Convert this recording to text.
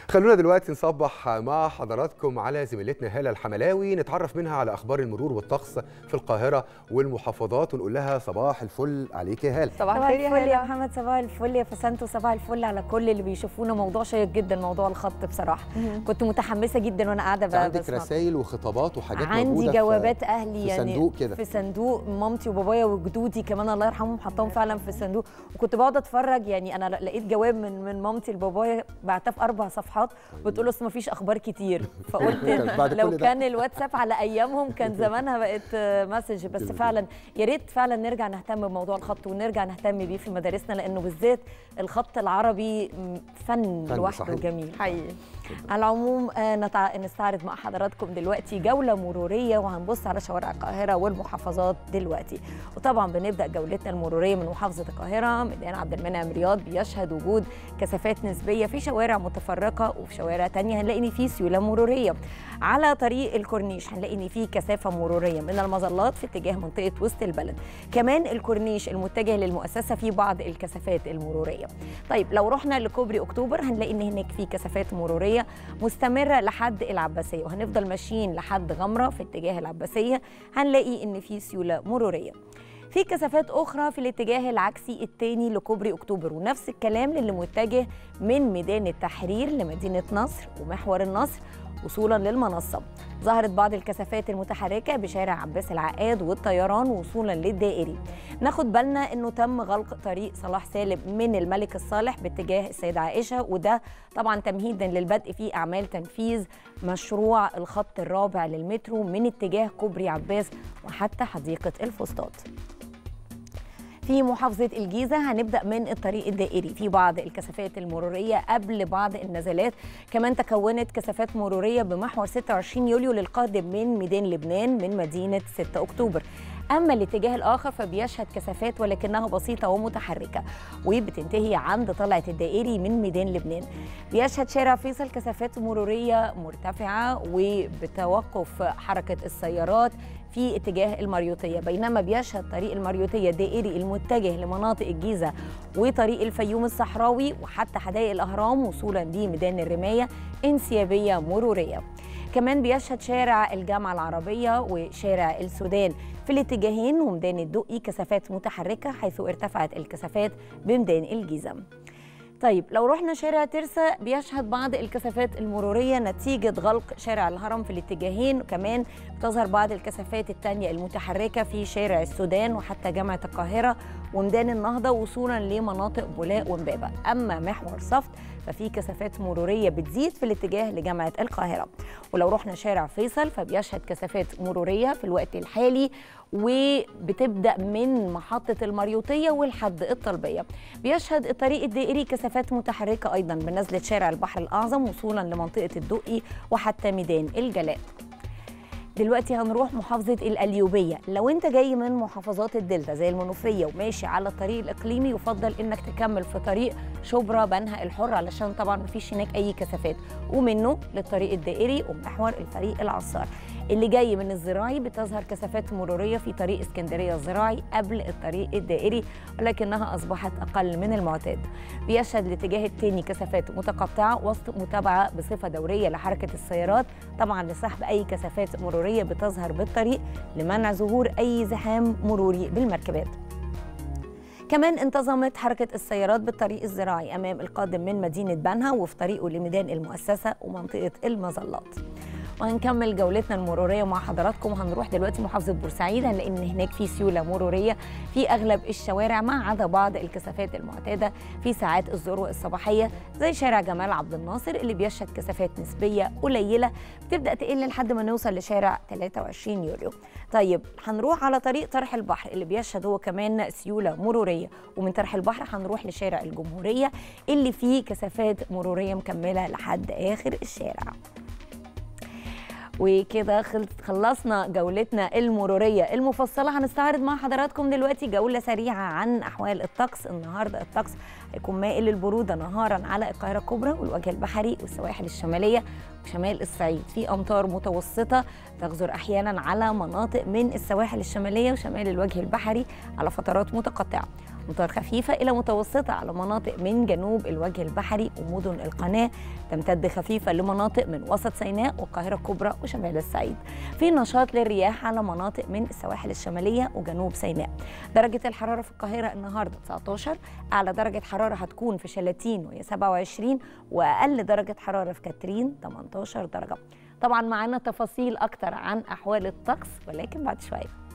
خلونا دلوقتي نصبح مع حضراتكم على زميلتنا هالة الحملاوي نتعرف منها على أخبار المرور والطقس في القاهرة والمحافظات ونقول لها صباح الفل عليك يا هالة صباح صباح الخير يا الفل يا هلا محمد صباح الفل يا فسنتو صباح الفل على كل اللي بيشوفونا موضوع شيق جدا موضوع الخط بصراحه كنت متحمسه جدا وانا قاعده أنت بقى عندك بسمع. رسائل وخطابات وحاجات عندي موجودة في- جوابات اهلي في يعني صندوق كده. في صندوق مامتي وبابايا وجدودي كمان الله يرحمهم حطهم فعلا في الصندوق وكنت بقعد اتفرج يعني انا لقيت جواب من من مامتي لبابايا بعتها في اربع صفحات بتقول اصل ما فيش اخبار كتير فقلت بعد كل لو ده. كان الواتساب على ايامهم كان زمانها بقت آه، مسج بس جميل. فعلا يا ريت فعلا نرجع نهتم بموضوع الخط ونرجع نهتم بيه في مدارسنا لانه بالذات الخط العربي م، فن فن لوحده صحيح. جميل حقيقي على العموم آه، نتع... نستعرض مع حضراتكم دلوقتي جولة مرورية وهنبص على شوارع القاهرة والمحافظات دلوقتي وطبعا بنبدأ جولتنا المرورية من محافظة القاهرة ميدان عبد المنعم رياض بيشهد وجود كثافات نسبية في شوارع متفرقة وفي شوارع تانية هنلاقي إن في سيولة مرورية على طريق الكورنيش هنلاقي إن في كثافة مرورية من المظلات في اتجاه منطقة وسط البلد كمان الكورنيش المتجه للمؤسسة في بعض الكثافات المرورية طيب لو رحنا لكوبري اكتوبر هنلاقي ان هناك في كثافات مروريه مستمره لحد العباسيه وهنفضل ماشيين لحد غمره في اتجاه العباسيه هنلاقي ان في سيوله مروريه في كثافات اخرى في الاتجاه العكسي الثاني لكوبري اكتوبر ونفس الكلام للي متجه من ميدان التحرير لمدينه نصر ومحور النصر وصولا للمنصه ظهرت بعض الكثافات المتحركه بشارع عباس العقاد والطيران وصولا للدائري ناخد بالنا انه تم غلق طريق صلاح سالم من الملك الصالح باتجاه السيدة عائشة وده طبعا تمهيدا للبدء في اعمال تنفيذ مشروع الخط الرابع للمترو من اتجاه كوبري عباس وحتى حديقة الفسطاط في محافظة الجيزة هنبدأ من الطريق الدائري في بعض الكثافات المرورية قبل بعض النزلات كمان تكونت كثافات مرورية بمحور 26 يوليو للقادم من ميدان لبنان من مدينة 6 أكتوبر أما الاتجاه الآخر فبيشهد كثافات ولكنها بسيطة ومتحركة وبتنتهي عند طلعة الدائري من ميدان لبنان بيشهد شارع فيصل كثافات مرورية مرتفعة وبتوقف حركة السيارات في اتجاه المريوطية بينما بيشهد طريق المريوطية الدائري المتجه لمناطق الجيزة وطريق الفيوم الصحراوي وحتى حدائق الأهرام وصولا لميدان الرماية انسيابية مرورية كمان بيشهد شارع الجامعة العربية وشارع السودان في الاتجاهين وميدان الدقي كثافات متحركة حيث ارتفعت الكثافات بميدان الجيزة طيب لو رحنا شارع ترسا بيشهد بعض الكثافات المرورية نتيجة غلق شارع الهرم في الاتجاهين وكمان بتظهر بعض الكثافات التانية المتحركة في شارع السودان وحتى جامعة القاهرة وميدان النهضة وصولا لمناطق بولاق ومبابة أما محور صفت ففي كثافات مرورية بتزيد في الاتجاه لجامعة القاهرة ولو رحنا شارع فيصل فبيشهد كثافات مرورية في الوقت الحالي وبتبدأ من محطة المريوطية والحد الطلبية بيشهد الطريق الدائري كثافات متحركة أيضا بنزلة شارع البحر الأعظم وصولا لمنطقة الدقي وحتى ميدان الجلاء دلوقتي هنروح محافظة القليوبية لو انت جاي من محافظات الدلتا زي المنوفية وماشي على الطريق الإقليمي يفضل انك تكمل في طريق شبرا بنها الحر علشان طبعا مفيش هناك أي كثافات ومنه للطريق الدائري ومحور الفريق العصار اللي جاي من الزراعي بتظهر كثافات مرورية في طريق اسكندرية الزراعي قبل الطريق الدائري ولكنها أصبحت أقل من المعتاد بيشهد الاتجاه الثاني كثافات متقطعة وسط متابعة بصفة دورية لحركة السيارات طبعا لسحب أي كثافات مرورية بتظهر بالطريق لمنع ظهور أي زحام مروري بالمركبات كمان انتظمت حركة السيارات بالطريق الزراعي أمام القادم من مدينة بنها وفي طريقه لميدان المؤسسة ومنطقة المظلات وهنكمل جولتنا المروريه مع حضراتكم وهنروح دلوقتي محافظه بورسعيد هنلاقي ان هناك في سيوله مروريه في اغلب الشوارع ما عدا بعض الكثافات المعتاده في ساعات الذروه الصباحيه زي شارع جمال عبد الناصر اللي بيشهد كثافات نسبيه قليله بتبدا تقل لحد ما نوصل لشارع 23 يوليو. طيب هنروح على طريق طرح البحر اللي بيشهد هو كمان سيوله مروريه ومن طرح البحر هنروح لشارع الجمهوريه اللي فيه كثافات مروريه مكمله لحد اخر الشارع. وكده خلصنا جولتنا المروريه المفصله هنستعرض مع حضراتكم دلوقتي جوله سريعه عن احوال الطقس النهارده الطقس هيكون مائل للبروده نهارا على القاهره الكبرى والوجه البحري والسواحل الشماليه وشمال الصعيد في امطار متوسطه تغزر احيانا على مناطق من السواحل الشماليه وشمال الوجه البحري على فترات متقطعه امطار خفيفه الى متوسطه على مناطق من جنوب الوجه البحري ومدن القناه تمتد خفيفه لمناطق من وسط سيناء والقاهره الكبرى وشمال الصعيد في نشاط للرياح على مناطق من السواحل الشماليه وجنوب سيناء درجه الحراره في القاهره النهارده 19 اعلى درجه حراره هتكون في شلاتين وهي 27 واقل درجه حراره في كاترين 18 درجه طبعا معانا تفاصيل اكتر عن احوال الطقس ولكن بعد شويه